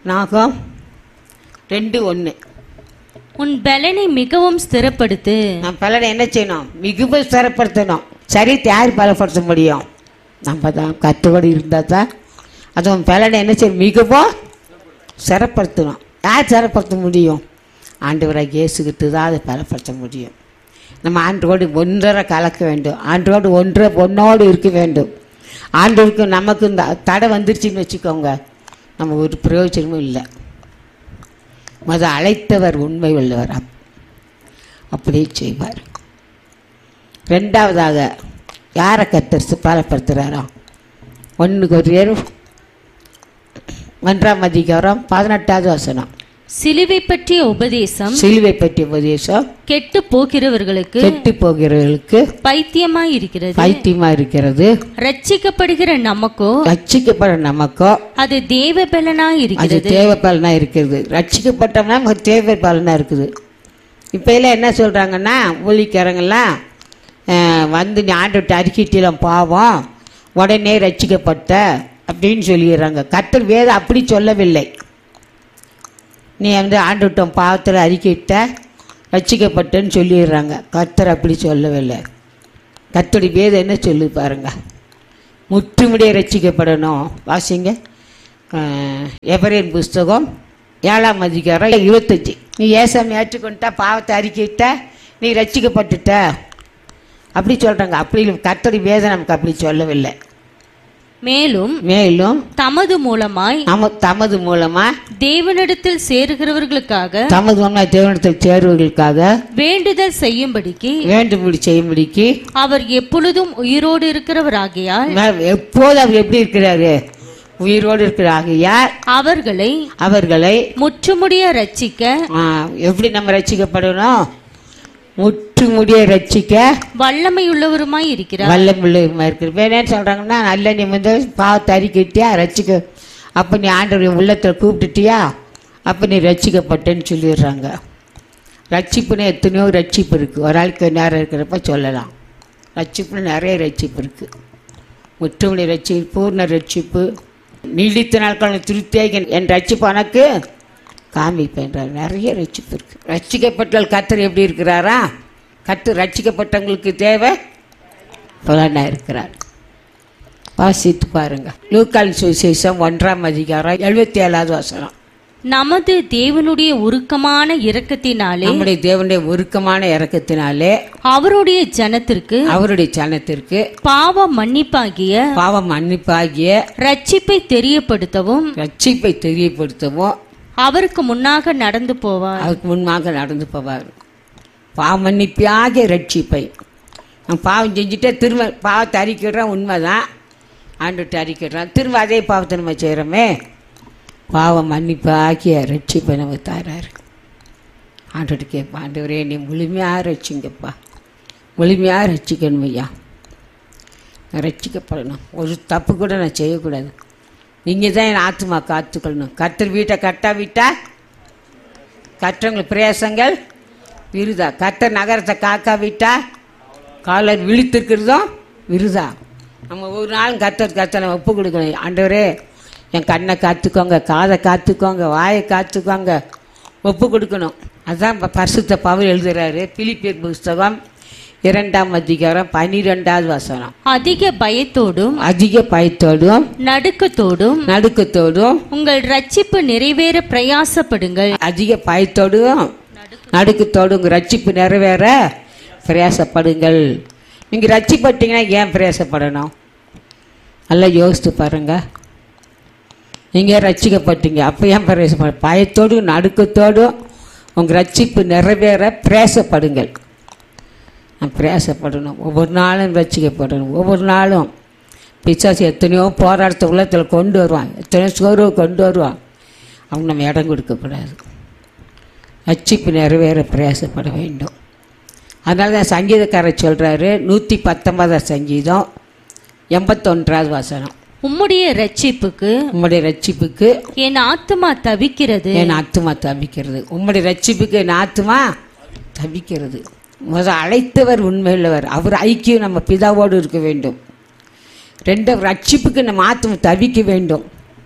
நாகம் ரெண்டு ஒன்று உன் பலனை மிகவும் ஸ்திரப்படுத்து நம்ம பலனை என்ன செய்யணும் மிகவும் சிறப்படுத்தணும் சரித்தை யார் பலப்படுத்த முடியும் நம்ம தான் கத்தோடு இருந்தால் தான் அதுவும் பலனை என்ன செய்யணும் மிகவும் சிறப்படுத்தணும் யார் சிறப்படுத்த முடியும் ஆண்டவராக இயேசுகிட்டு தான் அதை பலப்படுத்த முடியும் நம்ம ஆண்டோடு ஒன்றரை கலக்க வேண்டும் ஆண்டோடு ஒன்றை ஒன்னோடு இருக்க வேண்டும் ஆண்டவருக்கு நமக்கு இந்த தடை வந்துருச்சுன்னு வச்சுக்கோங்க நம்ம ஒரு பிரயோஜனமும் இல்லை முத அழைத்தவர் உண்மை உள்ளவர் அப் அப்படியே செய்வார் ரெண்டாவதாக யாரை கத்தரித்து பாலப்படுத்துகிறாரோ ஒன்றுக்கு ஒரு பேர் ஒன்றாம் அதிகாரம் பதினெட்டாவது வசனம் சிலுவை பற்றிய உபதேசம் சிலுவை பற்றிய உபதேசம் கெட்டு போகிறவர்களுக்கு கெட்டு போகிறவர்களுக்கு பைத்தியமாய் இருக்கிறது பைத்தியமா இருக்கிறது ரட்சிக்கப்படுகிற நமக்கோ ரட்சிக்கப்பட நமக்கோ அது தேவ பலனாய் அது இருக்கிறது தேவை பலனா இருக்கிறது ரட்சிக்கப்பட்டோம்னா நமக்கு தேவை பலனா இருக்குது இப்போ எல்லாம் என்ன சொல்கிறாங்கன்னா ஊழிக்காரங்கெல்லாம் அஹ், வந்து நீ ஆண்டு அறிக்கிட்டலாம் பாவம் உடனே ரட்சிக்கப்பட்ட அப்படின்னு சொல்லிடுறாங்க கர்த்தர் வேதம் அப்படி சொல்லவில்லை நீ வந்து ஆண்டுவிட்டோம் பாவத்தில் அறிக்கிட்ட ரட்சிக்கப்பட்டேன்னு சொல்லிடுறாங்க கர்த்தர் அப்படி சொல்லவில்லை கர்த்தருடைய வேதம் என்ன சொல்லி பாருங்க முற்றுமுடிய ரட்சிக்கப்படணும் வாசிங்க அஹ், எபிரேயர் புஸ்தகம் ஏழாம் அதிகாரம் இருபத்தஞ்சி நீ ஏசாமி ஏற்றுக்கொண்டா பாவத்தை அறிக்கிட்ட நீ ரட்சிக்கப்பட்டுட்ட அப்படி சொல்கிறாங்க அப்படி இல்லை. கர்த்தருடைய வேதம் நமக்கு அப்படி சொல்லவில்லை மேலும் மேலும் தமது மூலமாய் நம தமது மூலமாக தேவனிடத்தில் சேருகிறவர்களுக்காக தமது மூலமாக தேவனத்தில் சேருவதற்காக வேண்டுதல் செய்யும்படிக்கு வேண்டும்படி செய்யும்படிக்கு அவர் எப்பொழுதும் உயிரோடு இருக்கிறவராகையால் மே- எப்போது அவர் எப்படி இருக்கிறாரு உயிரோடு இருக்கிறாங்க யார் அவர்களை அவர்களை முற்றுமுடிய ரட்சிக்க ஆ, எப்படி நம்ம ரட்சிக்கப்படணும் முற்று முடிய ரட்சிக்க வல்லமையுள்ளவருமாய் இருக்கிறார் வல்லமுள்ளமா இருக்கு வேணேன்னு சொல்கிறாங்கன்னா நல்ல நீ வந்து பாவத்தை அறிக்கிட்டியா ரட்சிக்க அப்போ நீ ஆண்டவர் உள்ளத்தில் கூப்பிட்டுட்டியா அப்போ நீ ரட்சிக்கப்பட்டேன்னு சொல்லிடுறாங்க ரட்சிப்புன்னு எத்தனையோ ரட்சிப்பு இருக்குது ஒரு ஆளுக்கு நேரம் இருக்கிறப்ப சொல்லலாம் ரட்சிப்புன்னு நிறைய ரட்சிப்பு இருக்குது முற்றுமுடி ரட்சிப்பு பூர்ண ரட்சிப்பு நீடித்த நாட்கள் திருப்தியாக என் ரட்சிப்பு உனக்கு காமிப்பேன்றார் நிறைய ரட்சிப்பு இருக்குது ரட்சிக்கப்பட்டால் கத்தர் எப்படி இருக்கிறாரா கத்து ரட்சிக்கப்பட்டவங்களுக்கு தேவை புலனா இருக்கிறார் வாசித்து பாருங்க லூக்கால் சுவிசேஷம் ஒன்றாம் அதிகாரம் எழுபத்தி ஏழாவது வசனம் நமது தேவனுடைய உருக்கமான இரக்கத்தினாலே நம்முடைய தேவனுடைய உருக்கமான இறக்கத்தினாலே அவருடைய ஜனத்திற்கு அவருடைய சனத்திற்கு பாவ மன்னிப்பாகிய பாவம் மன்னிப்பாகிய ரட்சிப்பை தெரியப்படுத்தவும் ரட்சிப்பை தெரியப்படுத்தவும் அவருக்கு முன்னாக நடந்து போவார் அதுக்கு முன்பாக நடந்து போவார் பாவ மன்னிப்பாகிய ரட்சிப்பை நம்ம பாவம் செஞ்சுட்டே திரும்ப பாவத்தை அறிக்கிடுறோம் உண்மைதான் ஆண்டுட்டு அறிக்கிடுறோம் திரும்ப அதே பாவத்தை நம்ம செய்கிறோமே பாவம் மன்னிப்பாகிய ரட்சிப்பை நமக்கு தாராரு ஆண்டுட்டு கேட்பா ஆண்டவரே நீ முழுமையாக ரட்சிங்கப்பா முழுமையாக ரட்சிக்கணும் ஐயா நான் ரட்சிக்கப்படணும் ஒரு தப்பு கூட நான் செய்யக்கூடாது நீங்கள் தான் என் ஆத்மா காத்துக்கொள்ளணும் கத்தர் வீட்டை கட்டா விட்டா கற்றவங்களுக்கு பிரயாசங்கள் விருதா கத்தர் நகரத்தை காக்கா விட்டா காலர் விழித்திருக்கிறதும் விருதா நம்ம ஒரு நாளும் கத்தர் கத்தனை ஒப்பு கொடுக்கணும் ஆண்டவரே என் கண்ணை காத்துக்கோங்க காதை காத்துக்கோங்க வாயை காத்துக்கோங்க ஒப்பு கொடுக்கணும் அதான் ப- பரிசுத்த பவுல் எழுதுறாரு பிலிப்பியர் புஸ்தகம் இரண்டாம் அதிகாரம் பனிரெண்டாவது வசனம் அதிக பயத்தோடும் அதிக பயத்தோடும் நடுக்கத்தோடும் நடுக்கத்தோடும் உங்கள் ரட்சிப்பு நிறைவேற பிரயாசப்படுங்கள் அதிக பயத்தோடும் நடுக்கத்தோடும் உங்கள் ரட்சிப்பு நிறைவேற பிரயாசப்படுங்கள் நீங்கள் ரட்சிப்பட்டீங்கன்னா ஏன் பிரயாசப்படணும் நல்லா யோசித்து பாருங்க நீங்கள் ரட்சிக்கப்பட்டீங்க அப்போ ஏன் பிரயாசப்பட பயத்தோடும் நடுக்கத்தோடும் உங்கள் ரட்சிப்பு நிறைவேற பிரயாசப்படுங்கள் நான் பிரயாசப்படணும் ஒவ்வொரு நாளும் ரட்சிக்கப்படணும் ஒவ்வொரு நாளும் பிசாசு எத்தனையோ போராட்டத்தை உள்ளத்தில் கொண்டு வருவான் எத்தனையோ சோர்வு கொண்டு வருவான் அவங்க நம்ம இடம் கொடுக்கக்கூடாது ரட்சிப்பு நிறைவேற பிரயாசப்பட வேண்டும் அதனால தான் சங்கீதக்காரர் சொல்கிறாரு நூற்றி பத்தொன்பதாம் சங்கீதம் எண்பத்தொன்றாவது வசனம் உம்முடைய ரட்சிப்புக்கு உம்முடைய ரட்சிப்புக்கு என் ஆத்துமா தவிக்கிறது என் ஆத்துமா தவிக்கிறது உம்முடைய ரட்சிப்புக்கு என் ஆத்துமா தவிக்கிறது முதல் அழைத்தவர் உண்மையுள்ளவர் அவர் ஐக்கியம் நம்ம பிதாவோடு இருக்க வேண்டும் ரெண்டாவது ரட்சிப்புக்கு நம்ம ஆத்துமா தவிக்க வேண்டும்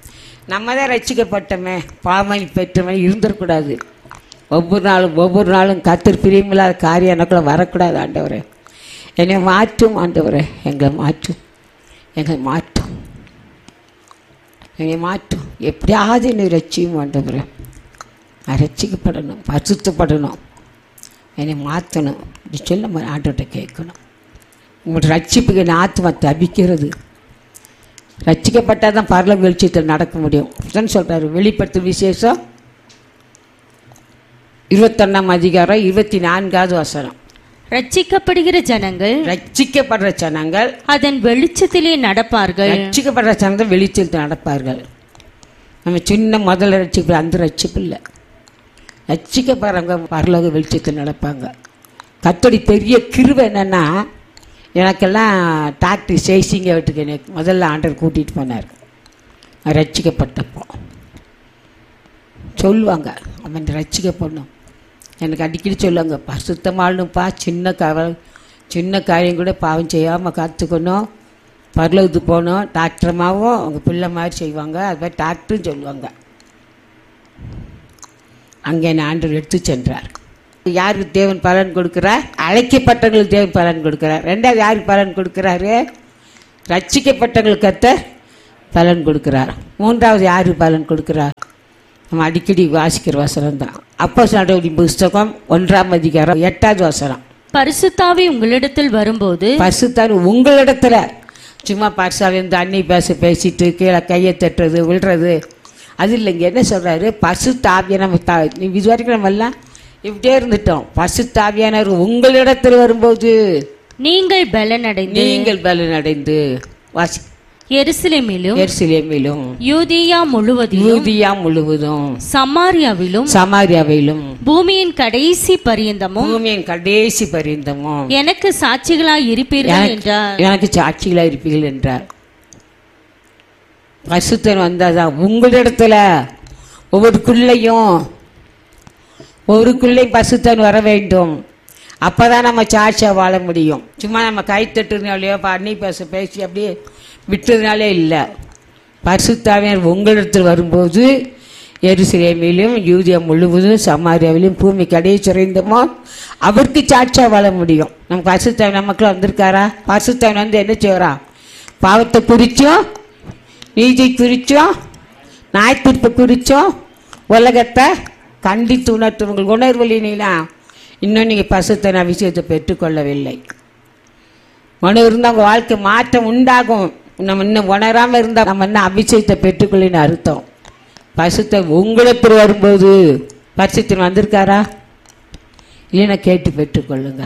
நம்ம தான் ரசிக்கப்பட்டோமே பாவமணி பெற்றவன் இருந்துடக்கூடாது ஒவ்வொரு நாளும் ஒவ்வொரு நாளும் கத்தர் பிரியமில்லாத காரியம் எனக்குள்ள வரக்கூடாது ஆண்டவரே என்னை மாற்றும் ஆண்டவரே எங்களை மாற்றும் எங்களை மாற்றும் என்னை மாற்றும் எப்படியாவது என்னை ரட்சியும் ஆண்டவரே நான் ரட்சிக்கப்படணும் பரிசுத்தப்படணும் என்னை மாற்றணும் இப்படி சொல்ல நம்ம ஆண்டவர்கிட்ட கேட்கணும் உங்களோட ரட்சிப்புக்கு என் ஆத்மா தபிக்கிறது ரட்சிக்கப்பட்டால் தான் பரல வெளிச்சத்தில் நடக்க முடியும் தான் சொல்கிறாரு வெளிப்படுத்தும் விசேஷம் இருபத்தொன்னாம் அதிகாரம் இருபத்தி நான்காவது வசனம் ரட்சிக்கப்படுகிற ஜனங்கள் ரட்சிக்கப்படுற ஜனங்கள் அதன் வெளிச்சத்திலே நடப்பார்கள் ரட்சிக்கப்படுற ஜனங்கள் வெளிச்சத்தில் நடப்பார்கள் நம்ம சின்ன முதல்ல ரட்சிப்பு அந்த ரட்சிப்பு இல்லை ரட்சிக்கப்படுறவங்க பரலோக வெளிச்சத்தில் நடப்பாங்க கத்தோடி பெரிய கிருவை என்னென்னா எனக்கெல்லாம் டாக்டர் சேசிங்க வீட்டுக்கு என்னை முதல்ல ஆண்டர் கூட்டிகிட்டு போனார் நான் ரட்சிக்கப்பட்டப்போ சொல்லுவாங்க அவன் ரட்சிக்கப்படணும் எனக்கு அடிக்கடி சொல்லுவாங்க பசுத்தமாகணும்ப்பா சின்ன கவ சின்ன காரியம் கூட பாவம் செய்யாமல் காத்துக்கணும் பரலவுக்கு போகணும் டாக்டரமாகவும் அவங்க பிள்ளை மாதிரி செய்வாங்க அது மாதிரி டாக்டரும் சொல்லுவாங்க அங்கே என்னை ஆண்டவர் எடுத்து சென்றார் யாருக்கு தேவன் பலன் கொடுக்குறார் அழைக்கப்பட்டவங்களுக்கு தேவன் பலன் கொடுக்குறார் ரெண்டாவது யாருக்கு பலன் கொடுக்குறாரு ரட்சிக்கப்பட்டவங்களுக்கு கத்தர் பலன் கொடுக்குறார் மூன்றாவது யாருக்கு பலன் கொடுக்குறார் நம்ம அடிக்கடி வாசிக்கிற வசனம் தான் அப்போ நடவடிக்கை புஸ்தகம் ஒன்றாம் அதிகாரம் எட்டாவது வசனம் பரிசுத்தாவி உங்களிடத்தில் வரும்போது பசுத்தான் உங்களிடத்துல சும்மா பர்சாவை இந்த அன்னி பேச பேசிட்டு கீழே கையை தட்டுறது விழுறது அது இல்லைங்க என்ன சொல்கிறாரு பசு தாவிய நம்ம தா நீ இது வரைக்கும் நம்ம எல்லாம் இப்படியே இருந்துட்டோம் பசு தாவியானவர் உங்களிடத்தில் வரும்போது நீங்கள் பலனடைந்து நீங்கள் பலன் அடைந்து வாசி எருசலேமிலும் எருசலேமிலும் யூதியா முழுவதிலும் யூதியா முழுவதும் சமாரியாவிலும் சமாரியாவிலும் பூமியின் கடைசி பரியந்தமும் பூமியின் கடைசி பரிந்தமும் எனக்கு சாட்சிகளாய் இருப்பீர்கள் எனக்கு- என்றார் எனக்கு சாட்சிகளாக இருப்பீர்கள் என்றார் பசுத்தன் வந்தாதான் உங்களிடத்துல ஒவ்வொருக்குள்ளையும் ஒவ்வொருக்குள்ளையும் பசுத்தன் வர வேண்டும் அப்பதான் நம்ம சாட்சியாக வாழ முடியும் சும்மா நம்ம கை தட்டுறதுனாலையோ பண்ணி பேச பேசி அப்படியே விட்டதுனாலே இல்லை பரிசுத்தாவியர் உங்களிடத்தில் வரும்போது எருசலேமிலும் யூதியா முழுவதும் சமாரியாவிலும் பூமி கடையை சுரைந்தமோ அவருக்கு சாட்சியாக வாழ முடியும் நம்ம பரிசுத்தாவி நமக்குள்ள வந்திருக்காரா பரிசுத்தாவன் வந்து என்ன செய்யறான் பாவத்தை குறிச்சோம் நீதி குறிச்சோம் நாய்த்திருப்பை குறிச்சோம் உலகத்தை கண்டித்து உணர்த்துவங்கள் உணர்வலினா இன்னும் நீங்கள் பசுத்தன விஷயத்தை பெற்றுக்கொள்ளவில்லை மனு இருந்தால் உங்கள் வாழ்க்கை மாற்றம் உண்டாகும் நம்ம இன்னும் உணராமல் இருந்தால் நம்ம இன்னும் அபிஷேகத்தை பெற்றுக்கொள்ளின்னு அர்த்தம் பசுத்த உங்களிடத்தில் வரும்போது பரிசுத்தன் வந்திருக்காரா இல்லைன்னா கேட்டு பெற்றுக்கொள்ளுங்க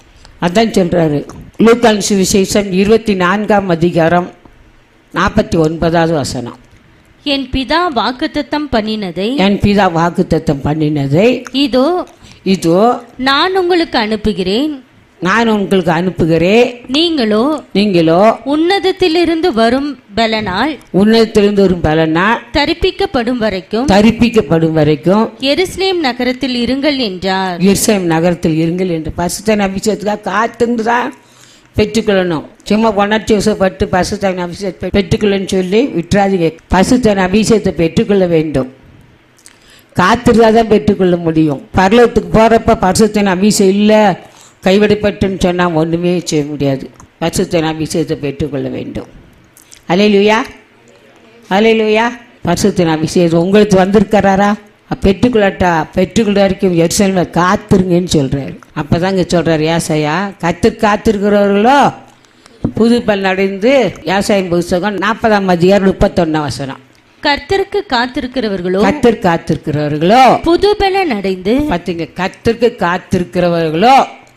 அதான் சொல்கிறாரு லூக்கான் சுவிசேஷம் இருபத்தி நான்காம் அதிகாரம் நாற்பத்தி ஒன்பதாவது வசனம் என் பிதா வாக்குத்தத்தம் பண்ணினதை என் பிதா வாக்குத்தத்தம் பண்ணினதை இதோ இதோ நான் உங்களுக்கு அனுப்புகிறேன் நான் உங்களுக்கு அனுப்புகிறேன் நீங்களோ நீங்களோ உன்னதத்திலிருந்து வரும் பலனால் உன்னதத்திலிருந்து ஒரு பலனா தரிப்பிக்கப்படும் வரைக்கும் தரிப்பிக்கப்படும் வரைக்கும் எருசலேம் நகரத்தில் இருங்கள் என்றார் எருசலேம் நகரத்தில் இருங்கள் என்று பசுத்தன் அபிஷேகத்துக்காக காத்திருந்து தான் பெற்றுக்கொள்ளணும் சும்மா உணர்ச்சி வசப்பட்டு பசுத்தன் அபிஷேகத்தை பெற்றுக்கொள்ளன்னு சொல்லி விட்டுறாதீங்க பசுத்தன் அபிஷேகத்தை பெற்றுக்கொள்ள வேண்டும் காத்திருந்தா தான் பெற்றுக்கொள்ள முடியும் பரலோகத்துக்கு போகிறப்ப பரிசுத்தன் அபிஷேகம் இல்லை கைவிடப்பட்டுன்னு சொன்னால் ஒன்றுமே செய்ய முடியாது பரிசுத்தன் அபிஷேகத்தை பெற்றுக்கொள்ள வேண்டும் அலையிலுயா அலையிலுயா பரிசுத்தன் அபிஷேகம் உங்களுக்கு வந்திருக்கிறாரா பெற்றுக்கொள்ளட்டா பெற்றுக்கொள்ள வரைக்கும் எரிசல்ல காத்துருங்கன்னு சொல்றாரு அப்பதான் இங்க சொல்றாரு ஏசாயா கத்து காத்திருக்கிறவர்களோ புது பல் அடைந்து யாசாயம் புஸ்தகம் நாற்பதாம் அதிகாரம் முப்பத்தொன்னாம் வசனம் கர்த்தருக்கு காத்திருக்கிறவர்களோ கத்தர் காத்திருக்கிறவர்களோ புது பலன் அடைந்து பார்த்தீங்க கத்திற்கு காத்திருக்கிறவர்களோ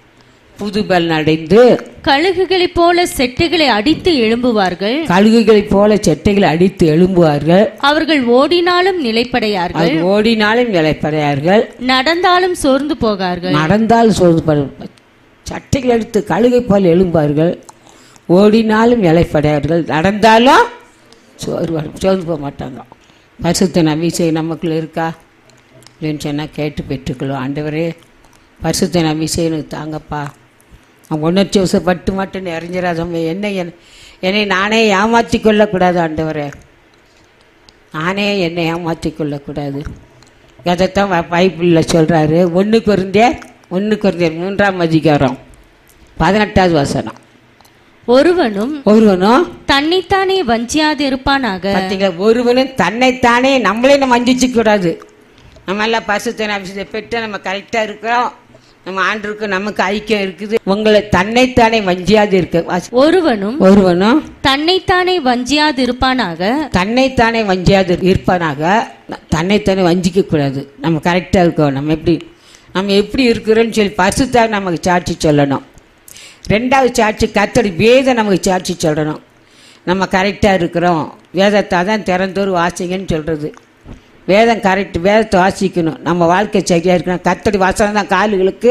புது பல் அடைந்து கழுகுகளைப் போல செட்டுகளை அடித்து எழும்புவார்கள் கழுகுகளைப் போல செட்டைகளை அடித்து எழும்புவார்கள் அவர்கள் ஓடினாலும் நிலைப்படையார்கள் அவர் ஓடினாலும் இலைப்படையார்கள் நடந்தாலும் சோர்ந்து போகார்கள் நடந்தால் சோர்ந்து சட்டைகள் எடுத்து கழுகை போல் எழும்பார்கள் ஓடினாலும் இலைப்படையார்கள் நடந்தாலும் சோர்வார் சோர்ந்து போக மாட்டாங்க பரிசுத்தன் அபிஷேகம் நமக்குள்ள இருக்கா அப்படின்னு சொன்னால் கேட்டு பெற்றுக்கொள்ளும் ஆண்டவரே பரிசுத்தன் அபிஷேகம் எனக்கு தாங்கப்பா நான் உணர்ச்சி வசப்பட்டு மட்டும் அறிஞராதம் என்ன என்- என்னை நானே ஏமாற்றி கொள்ளக்கூடாது ஆண்டவரே நானே என்னை ஏமாற்றிக் கொள்ளக்கூடாது அதைத்தான் ப- பைபிளில் சொல்கிறாரு ஒன்று குறைந்தேர் ஒன்று குறைந்தேர் மூன்றாம் அதிகாரம் பதினெட்டாவது வசனம் ஒருவனும் ஒருவனும் தன்னைத்தானே வஞ்சியாதிருப்பானாக பார்த்தீங்களா ஒருவனும் தன்னைத்தானே நம்மளே நம்ம வஞ்சிக்க கூடாது நம்ம எல்லாம் பசுத்தனை அபிஷேகத்தை பெற்று நம்ம கரெக்டாக இருக்கிறோம் நம்ம ஆண்டுக்கு நமக்கு ஐக்கியம் இருக்குது உங்களை தன்னைத்தானே வஞ்சியாது இருக்க வாசி- ஒருவனும் ஒருவனும் தன்னைத்தானே வஞ்சியாதிருப்பானாக தன்னைத்தானே வஞ்சியாது இருப்பானாக தன்னைத்தானே வஞ்சிக்க கூடாது நம்ம கரெக்டாக இருக்கோம் நம்ம எப்படி நம்ம எப்படி இருக்கிறோன்னு சொல்லி பசுத்தாக நமக்கு சாட்சி சொல்லணும் ரெண்டாவது சாட்சி கத்தடி வேதம் நமக்கு சாட்சி சொல்லணும் நம்ம கரெக்டாக இருக்கிறோம் வேதத்தை தான் திறந்தோர் வாசிங்கன்னு சொல்கிறது வேதம் கரெக்ட் வேதத்தை வாசிக்கணும் நம்ம வாழ்க்கை சரியாக இருக்கணும் கத்தடி வாசனம் தான் காலுகளுக்கு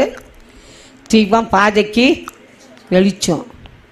தீபம் பாதைக்கு வெளிச்சம்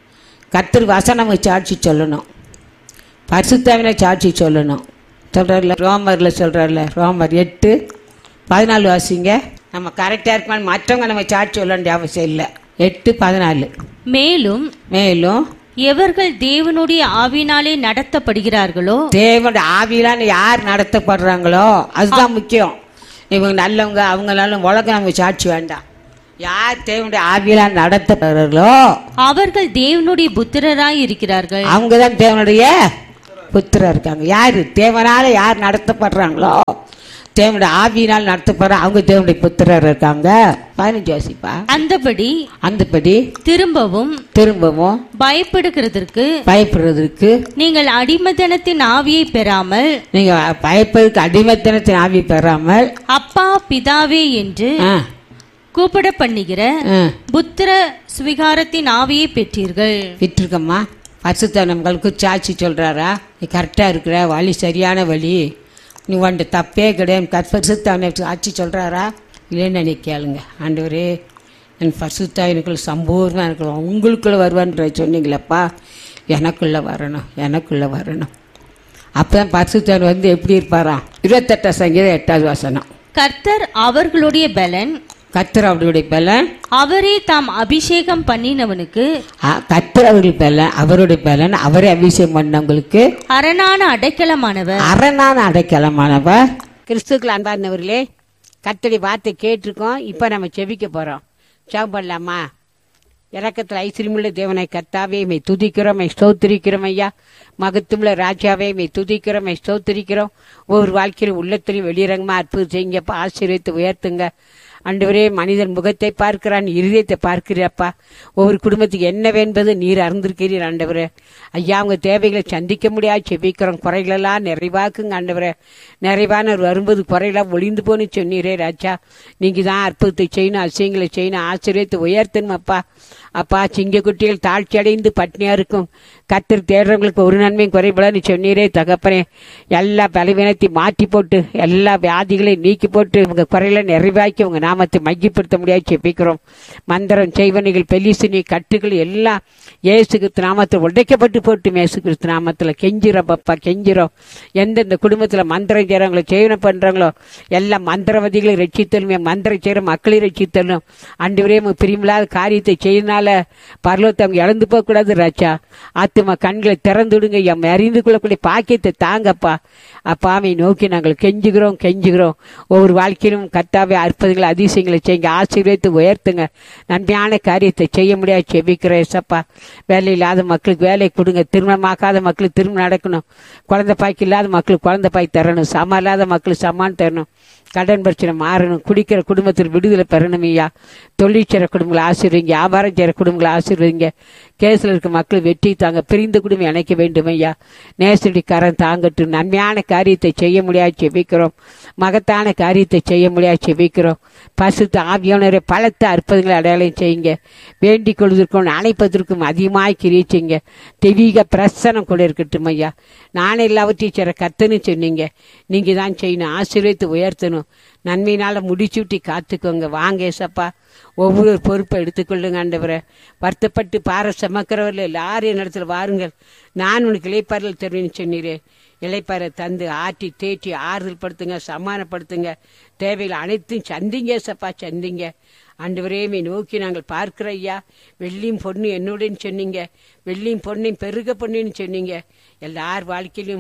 கத்தர் வாசம் நமக்கு சாட்சி சொல்லணும் பரிசுத்தாவின சாட்சி சொல்லணும் சொல்கிறார்ல ரோமரில் சொல்கிறார்ல ரோமர் எட்டு பதினாலு வாசிங்க நம்ம கரெக்டாக இருக்கணும் மற்றவங்க நம்ம சாட்சி சொல்ல வேண்டிய அவசியம் இல்லை எட்டு பதினாலு மேலும் மேலும் எவர்கள் தேவனுடைய ஆவினாலே நடத்தப்படுகிறார்களோ தேவனுடைய ஆவியிலான யார் நடத்தப்படுறாங்களோ அதுதான் முக்கியம் இவங்க நல்லவங்க அவங்களால உலகம் நமக்கு சாட்சி வேண்டாம் யார் தேவனுடைய ஆவியிலான நடத்தப்படுறாங்களோ அவர்கள் தேவனுடைய புத்திரராய் இருக்கிறார்கள் அவங்க தான் தேவனுடைய புத்திரர் இருக்காங்க யார் தேவனால யார் நடத்தப்படுறாங்களோ தேவனுடைய ஆவியினால் நடத்தப்படுற அவங்க தேவனுடைய புத்திரர் இருக்காங்க பதினஞ்சு வாசிப்பா அந்தபடி அந்தபடி திரும்பவும் திரும்பவும் பயப்படுகிறதற்கு பயப்படுறதுக்கு நீங்கள் அடிமதனத்தின் ஆவியை பெறாமல் நீங்க பயப்படுறதுக்கு அடிமைத்தனத்தின் ஆவி பெறாமல் அப்பா பிதாவே என்று ஆ, கூப்பிட பண்ணுகிற ஆ, புத்திர சுவிகாரத்தின் ஆவியை பெற்றீர்கள் விட்டுருக்கம்மா பரிசுத்த நம்மளுக்கு சாட்சி சொல்றாரா நீ கரெக்டாக இருக்கிற வழி சரியான வழி நீ உன்ட்ட தப்பே கிடையாது பரிசுத்தாவினை சாட்சி சொல்றாரா இல்லைன்னு நீ கேளுங்க ஆண்டவரே என் பரிசுத்தாவினுக்குள்ள சம்பூர்ணமாக இருக்கணும் உங்களுக்குள்ள வருவான்ற சொன்னீங்களப்பா எனக்குள்ள வரணும் எனக்குள்ள வரணும் அப்போ தான் பரிசுத்தவன் வந்து எப்படி இருப்பாராம் இருபத்தெட்டாம் சங்கீதம் எட்டாவது வசனம் கர்த்தர் அவர்களுடைய பலன் கத்தர் அவருடைய பலன் அவரே தாம் அபிஷேகம் பண்ணினவனுக்கு கத்தர் அவர்கள் பலன் அவருடைய பலன் அவரே அபிஷேகம் பண்ணவங்களுக்கு அரணான அடைக்கலமானவர் அரணான அடைக்கலமானவர் கிறிஸ்துக்கள் அன்பார்ந்தவர்களே கத்தடி வார்த்தை கேட்டிருக்கோம் இப்போ நம்ம செபிக்க போகிறோம் செவம் பண்ணலாமா இறக்கத்தில் ஐஸ்வரியமுள்ள தேவனை கர்த்தாவே மை துதிக்கிறோம் மை ஸ்தோத்திரிக்கிறோம் ஐயா மகத்துவமுள்ள ராஜாவே மை துதிக்கிறோம் மை ஸ்தோத்திரிக்கிறோம் ஒவ்வொரு வாழ்க்கையிலும் உள்ளத்திலையும் வெளியிறங்கமா அற்புதம் செய்யுங்கப்பா ஆசீர்வதித்து உயர்த்துங்க ஆண்டவரே மனிதன் முகத்தை பார்க்கிறான் இருதயத்தை பார்க்கிறப்பா ஒவ்வொரு குடும்பத்துக்கு என்னவென்பது நீர் அறிந்திருக்கிறீர் ஆண்டவரே ஐயா அவங்க தேவைகளை சந்திக்க முடியாது செபிக்கிறோம் குறைகளெல்லாம் நிறைவாக்குங்க ஆண்டவரே நிறைவானவர் வரும்போது குறைகளாம் ஒளிந்து போன்னு சொன்னீரே ராஜா நீங்க தான் அற்புதத்தை செய்யணும் அதிசயங்களை செய்யணும் ஆச்சரியத்தை உயர்த்தணும் அப்பா அப்பா சிங்க குட்டிகள் தாழ்ச்சி அடைந்து பட்னியா இருக்கும் கத்தர் தேடுறவங்களுக்கு ஒரு நன்மையும் குறைபடான்னு சொன்னீரே தகப்பனே எல்லா பலவீனத்தையும் மாற்றி போட்டு எல்லா வியாதிகளையும் நீக்கி போட்டு உங்க குறைகளை நிறைவாக்கி உங்க நாமத்தை மையப்படுத்த முடியாது செப்பிக்கிறோம் மந்திரம் செய்வனைகள் பெலிசினி கட்டுகள் எல்லாம் இயேசு கிறிஸ்து நாமத்தில் உடைக்கப்பட்டு போட்டு இயேசு கிறிஸ்து நாமத்தில் கெஞ்சிரோம் பப்பா கெஞ்சிரோம் எந்தெந்த குடும்பத்தில் மந்திரம் செய்கிறாங்களோ செய்வனை பண்ணுறாங்களோ எல்லா மந்திரவாதிகளை ரட்சித்தலும் மந்திரம் செய்கிற மக்களை ரட்சித்தலும் அண்டு வரையும் பிரியமில்லாத காரியத்தை செய்யறதுனால பரலோகத்தை அவங்க இழந்து போகக்கூடாது ராஜா ஆத்துமா கண்களை திறந்து விடுங்க எம் அறிந்து கொள்ளக்கூடிய பாக்கியத்தை தாங்கப்பா அப்பாவை நோக்கி நாங்கள் கெஞ்சுகிறோம் கெஞ்சுகிறோம் ஒவ்வொரு வாழ்க்கையிலும் கர்த்தாவே அற்புதங்களை அதிசயங்களை செய்யுங்க ஆசீர்வதித்து உயர்த்துங்க நன்மையான காரியத்தை செய்ய முடியாது செபிக்கிறேன் ஏசப்பா வேலை இல்லாத மக்களுக்கு வேலை கொடுங்க திருமணமாக்காத மக்களுக்கு திருமணம் நடக்கணும் குழந்தை பாய்க்கு இல்லாத மக்களுக்கு குழந்தை பாய் தரணும் சமம் இல்லாத மக்களுக்கு சமான் தரணும் கடன் பிரச்சனை மாறணும் குடிக்கிற குடும்பத்தில் விடுதலை பெறணும் ஐயா தொழில் செய்கிற குடும்பங்களை ஆசீர்வதிங்க வியாபாரம் செய்கிற குடும்பங்களை ஆசீர்வதிங்க கேஸில் இருக்க மக்கள் வெற்றி தாங்க பிரிந்த குடும்பம் இணைக்க வேண்டும் ஐயா நேசடி கரம் தாங்கட்டும் நன்மையான காரியத்தை செய்ய முடியாது செபிக்கிறோம் மகத்தான காரியத்தை செய்ய முடியாது செபிக்கிறோம் பசுத்த ஆவியானவரை பலத்த அற்புதங்களை அடையாளம் செய்யுங்க வேண்டிக் கொள்வதற்கும் அணைப்பதற்கும் அதிகமாக கிரியை செய்யுங்க தெய்வீக பிரசனம் கூட இருக்கட்டும் ஐயா நானே எல்லாவற்றையும் செய்கிற கத்துன்னு சொன்னீங்க நீங்கள் தான் செய்யணும் ஆசீர்வதித்து உயர்த்தணும் நன்மையினால முடிச்சு விட்டு காத்துக்கோங்க வாங்க ஏசப்பா ஒவ்வொரு பொறுப்பை எடுத்துக்கொள்ளுங்க ஆண்டவரை வருத்தப்பட்டு பாறை சுமக்கிறவர்கள் எல்லாரும் இடத்துல வாருங்கள் நான் உனக்கு இலைப்பாறல் தருவேன்னு சொன்னீரே இலைப்பாறை தந்து ஆட்டி தேற்றி ஆறுதல் படுத்துங்க சமாதானப்படுத்துங்க தேவைகள் அனைத்தும் சந்திங்க ஏசப்பா சந்திங்க ஆண்டவரேமே நோக்கி நாங்கள் பார்க்கிற ஐயா வெள்ளியும் பொண்ணு என்னுடன் சொன்னீங்க வெள்ளியும் பொண்ணையும் பெருக பொண்ணுன்னு சொன்னீங்க எல்லார் வாழ்க்கையிலும்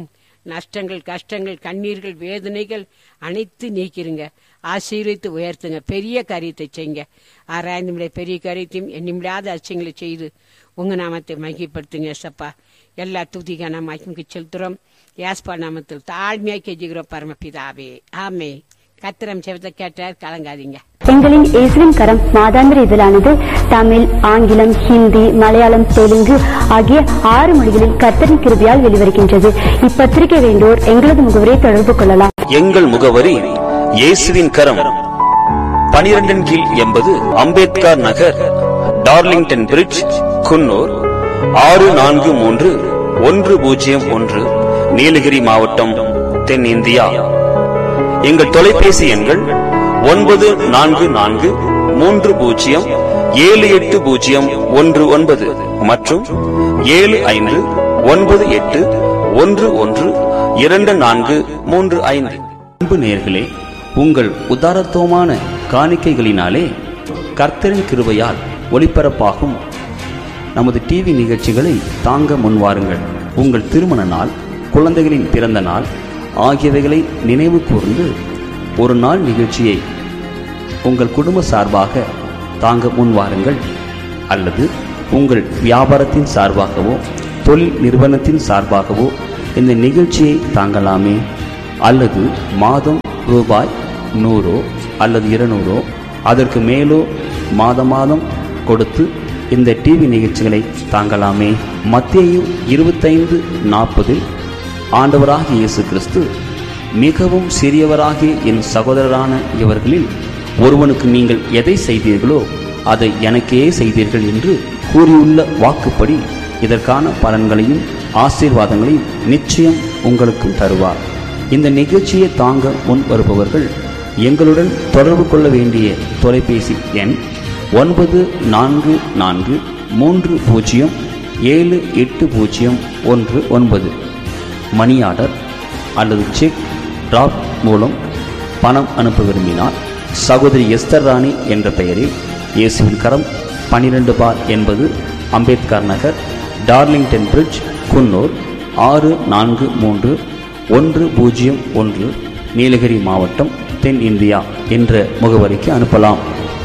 நஷ்டங்கள் கஷ்டங்கள் கண்ணீர்கள் வேதனைகள் அனைத்து நீக்கிருங்க ஆசீர்வித்து உயர்த்துங்க பெரிய காரியத்தை செய்யுங்க ஆராய்ந்து பெரிய காரியத்தையும் எண்ணிமிடாத அச்சங்களை செய்து உங்க நாமத்தை மகிப்படுத்துங்க சப்பா எல்லா துதிக்கான மகிமுக்கு செலுத்துறோம் யாஸ்பா நாமத்தில் தாழ்மையாக கெஞ்சுகிறோம் பரமபிதாவே ஆமே கத்திரம் செவத்தை கேட்டார் கலங்காதீங்க எங்களின் இயேசுவின் கரம் மாதாந்திர இதழானது தமிழ் ஆங்கிலம் ஹிந்தி மலையாளம் தெலுங்கு ஆகிய ஆறு மொழிகளில் கர்த்தரின் கிருபையால் வெளிவருகின்றது இப்பத்திரிகை வேண்டோர் எங்களது முகவரை தொடர்பு கொள்ளலாம் எங்கள் முகவரி இயேசுவின் கரம் பனிரெண்டின் கீழ் எண்பது அம்பேத்கர் நகர் டார்லிங்டன் பிரிட்ஜ் குன்னூர் ஆறு நான்கு மூன்று ஒன்று பூஜ்ஜியம் ஒன்று நீலகிரி மாவட்டம் தென்னிந்தியா எங்கள் தொலைபேசி எண்கள் ஒன்பது நான்கு நான்கு மூன்று பூஜ்ஜியம் ஏழு எட்டு பூஜ்ஜியம் ஒன்று ஒன்பது மற்றும் ஏழு ஐந்து ஒன்பது எட்டு ஒன்று ஒன்று இரண்டு நான்கு மூன்று ஐந்து அன்பு நேர்களே உங்கள் உதாரத்துவமான காணிக்கைகளினாலே கர்த்தரின் கிருபையால் ஒளிபரப்பாகும் நமது டிவி நிகழ்ச்சிகளை தாங்க முன்வாருங்கள் உங்கள் திருமண நாள் குழந்தைகளின் பிறந்த நாள் ஆகியவைகளை நினைவு கூர்ந்து ஒரு நாள் நிகழ்ச்சியை உங்கள் குடும்ப சார்பாக தாங்க முன்வாருங்கள் அல்லது உங்கள் வியாபாரத்தின் சார்பாகவோ தொழில் நிறுவனத்தின் சார்பாகவோ இந்த நிகழ்ச்சியை தாங்கலாமே அல்லது மாதம் ரூபாய் நூறோ அல்லது இருநூறோ அதற்கு மேலோ மாத மாதம் கொடுத்து இந்த டிவி நிகழ்ச்சிகளை தாங்கலாமே மத்தேயு இருபத்தைந்து நாற்பதில் ஆண்டவராகிய இயேசு கிறிஸ்து மிகவும் சிறியவராகிய என் சகோதரரான இவர்களில் ஒருவனுக்கு நீங்கள் எதை செய்தீர்களோ அதை எனக்கே செய்தீர்கள் என்று கூறியுள்ள வாக்குப்படி இதற்கான பலன்களையும் ஆசீர்வாதங்களையும் நிச்சயம் உங்களுக்கும் தருவார் இந்த நிகழ்ச்சியை தாங்க முன் வருபவர்கள் எங்களுடன் தொடர்பு கொள்ள வேண்டிய தொலைபேசி எண் ஒன்பது நான்கு நான்கு மூன்று பூஜ்ஜியம் ஏழு எட்டு பூஜ்ஜியம் ஒன்று ஒன்பது மணி ஆர்டர் அல்லது செக் டிராப் மூலம் பணம் அனுப்ப விரும்பினால் சகோதரி எஸ்தர் ராணி என்ற பெயரில் இயேசுவின் கரம் பன்னிரண்டு பார் என்பது அம்பேத்கர் நகர் டார்லிங்டன் பிரிட்ஜ் குன்னூர் ஆறு நான்கு மூன்று ஒன்று பூஜ்ஜியம் ஒன்று நீலகிரி மாவட்டம் தென் இந்தியா என்ற முகவரிக்கு அனுப்பலாம்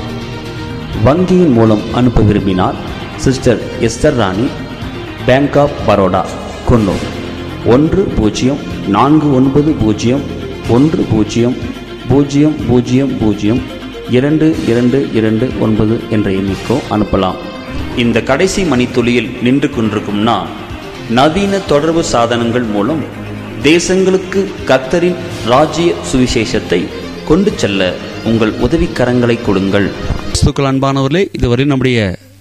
வங்கியின் மூலம் அனுப்ப விரும்பினால் sister Esther Rani bank of Baroda Coonoor ஒன்று பூஜ்ஜியம் நான்கு ஒன்பது பூஜ்ஜியம் ஒன்று பூஜ்ஜியம் பூஜ்ஜியம் பூஜ்ஜியம் பூஜ்ஜியம் இரண்டு இரண்டு இரண்டு ஒன்பது என்ற எண்ணிக்கோ அனுப்பலாம் இந்த கடைசி மணித்துளியில் நின்று கொண்டிருக்கும் நான் நவீன தொடர்பு சாதனங்கள் மூலம் தேசங்களுக்கு கத்தரின் ராஜ்ய சுவிசேஷத்தை கொண்டு செல்ல உங்கள் உதவிக்கரங்களை கொடுங்கள் கிறிஸ்துக்கள் அன்பானவர்களே இதுவரை நம்முடைய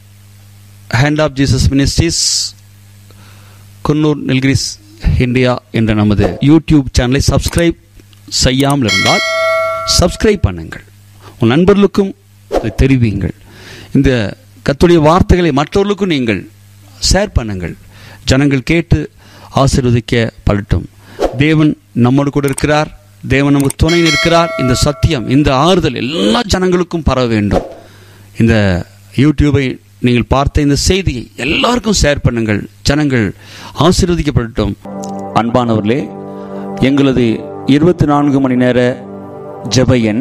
hand of Jesus ministries Coonoor Nilgiris India என்ற நமது யூடியூப் சேனலை சப்ஸ்கிரைப் செய்யாமல் இருந்தால் சப்ஸ்கிரைப் பண்ணுங்கள் உன் நண்பர்களுக்கும் அதை தெரிவியுங்கள் இந்த கத்துடைய வார்த்தைகளை மற்றவர்களுக்கும் நீங்கள் ஷேர் பண்ணுங்கள் ஜனங்கள் கேட்டு ஆசீர்வதிக்க படட்டும் தேவன் நம்மோடு கூட இருக்கிறார் தேவன் நமக்கு துணை இருக்கிறார் இந்த சத்தியம் இந்த ஆறுதல் எல்லா ஜனங்களுக்கும் பரவ வேண்டும் இந்த யூடியூபை நீங்கள் பார்த்த இந்த செய்தியை எல்லாருக்கும் ஷேர் பண்ணுங்கள் ஜனங்கள் ஆசீர்வதிக்கப்படட்டும் அன்பானவர்களே எங்களது இருபத்தி நான்கு மணி நேர ஜெப எண்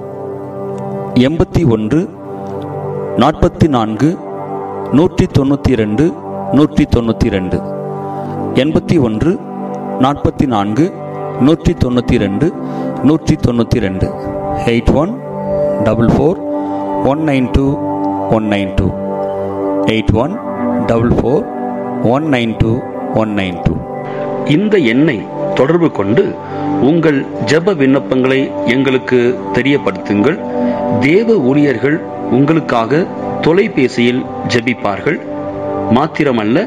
எண்பத்தி ஒன்று நாற்பத்தி நான்கு நூற்றி தொண்ணூற்றி ரெண்டு நூற்றி தொண்ணூற்றி ரெண்டு எண்பத்தி ஒன்று நாற்பத்தி நான்கு நூற்றி தொண்ணூற்றி ரெண்டு நூற்றி தொண்ணூற்றி ரெண்டு eight one double four one nine two one nine two eight one double four one nine two one nine two இந்த எண்ணை தொடர்பு கொண்டு உங்கள் ஜெப விண்ணப்பங்களை எங்களுக்கு தெரியப்படுத்துங்கள் தேவ ஊழியர்கள் உங்களுக்காக தொலைபேசியில் ஜெபிப்பார்கள் மாத்திரமல்ல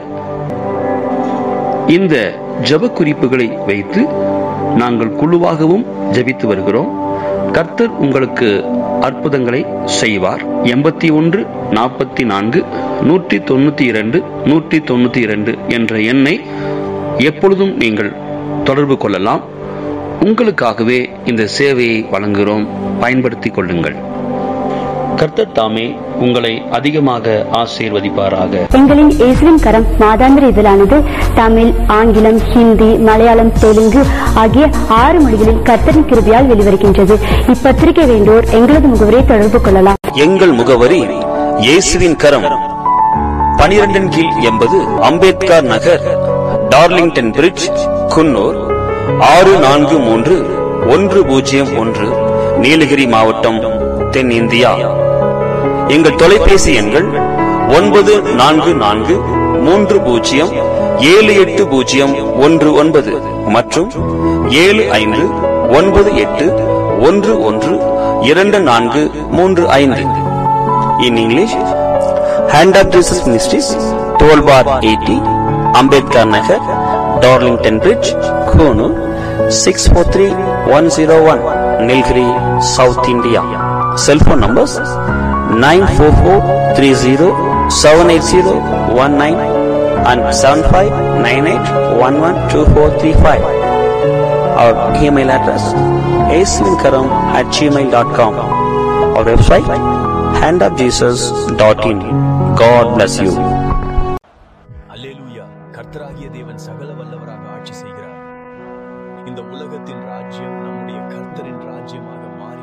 இந்த ஜெப குறிப்புகளை வைத்து நாங்கள் குழுவாகவும் ஜெபித்து வருகிறோம் கர்த்தர் உங்களுக்கு அற்புதங்களை செய்வார் எண்பத்தி ஒன்று நாற்பத்தி நான்கு நூற்றி தொண்ணூத்தி இரண்டு நூற்றி தொண்ணூத்தி இரண்டு என்ற எண்ணை எப்பொழுதும் நீங்கள் தொடர்பு கொள்ளலாம் உங்களுக்காகவே இந்த சேவையை வழங்குகிறோம் பயன்படுத்திக் கொள்ளுங்கள் கர்த்தர் தாமே உங்களை அதிகமாக ஆசீர்வதிப்பாராக எங்களின் இயேசுவின் கரம் மாதாந்திர இதழானது தமிழ் ஆங்கிலம் ஹிந்தி மலையாளம் தெலுங்கு ஆகிய ஆறு மொழிகளில் கர்த்தரின் கிருபையால் வெளிவருகின்றது இப்பத்திரிகை வேண்டோர் எங்களது முகவரை தொடர்பு கொள்ளலாம் எங்கள் முகவரி இயேசுவின் கரம் பனிரெண்டின் கீழ் எண்பது அம்பேத்கர் நகர் டார்லிங்டன் பிரிட்ஜ் குன்னூர் ஆறு நான்கு மூன்று ஒன்று பூஜ்ஜியம் ஒன்று நீலகிரி மாவட்டம் தென்னிந்தியா எங்கள் தொலைபேசி எண்கள் ஒன்பது நான்கு நான்கு மூன்று பூஜ்ஜியம் ஏழு எட்டு பூஜ்ஜியம் ஒன்று ஒன்பது மற்றும் ஏழு ஐந்து ஒன்பது எட்டு ஒன்று ஒன்று இரண்டு நான்கு மூன்று ஐந்து in English hand of Jesus ministries twelve four eighty Ambedkar Nagar Darlington bridge Coonoor six four three one zero one Nilgiri south India cellphone numbers nine four four three zero seven eight zero one nine and seven five nine eight one one two four three five our email address aswinkaram at gmail.com our website handofjesus.in god bless you அல்லேலூயா கர்த்தராகிய தேவன் சகல வல்லவராக ஆட்சி செய்கிறார் இந்த உலகத்தின் ராஜ்யம் நம்முடைய கர்த்தரின் ராஜ்யமாக மாறி